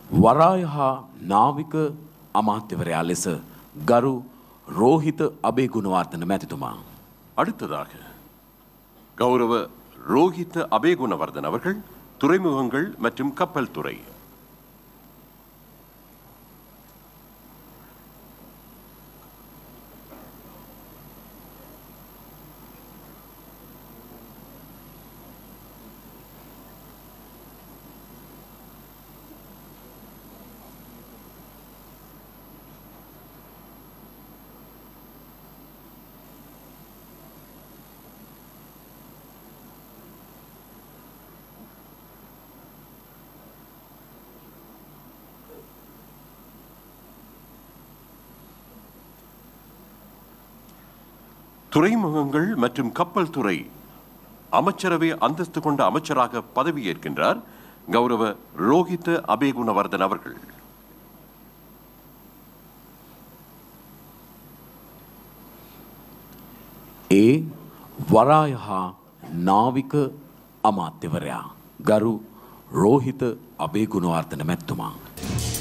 වරාය හා නාවික අමාත්‍යවරයා ලෙස ගරු රෝහිත අබේ ගුණවර්ධන මැතිතුමා. அடுத்ததாக கௌரவ ரோஹித் அபேகுணவர்தன் அவர்கள் துறைமுகங்கள் மற்றும் கப்பல் துறை துறைமுகங்கள் மற்றும் கப்பல் துறை அமைச்சரவை அந்தஸ்து கொண்ட அமைச்சராக பதவியேற்கின்றார் கௌரவ ரோஹித் அபேகுணவர்தன் அவர்கள் ඒ වරාය හා නාවික අමාත්‍යවරයා ගරු රෝහිත අබේ ගුණවර්ධන මැත්තුමා.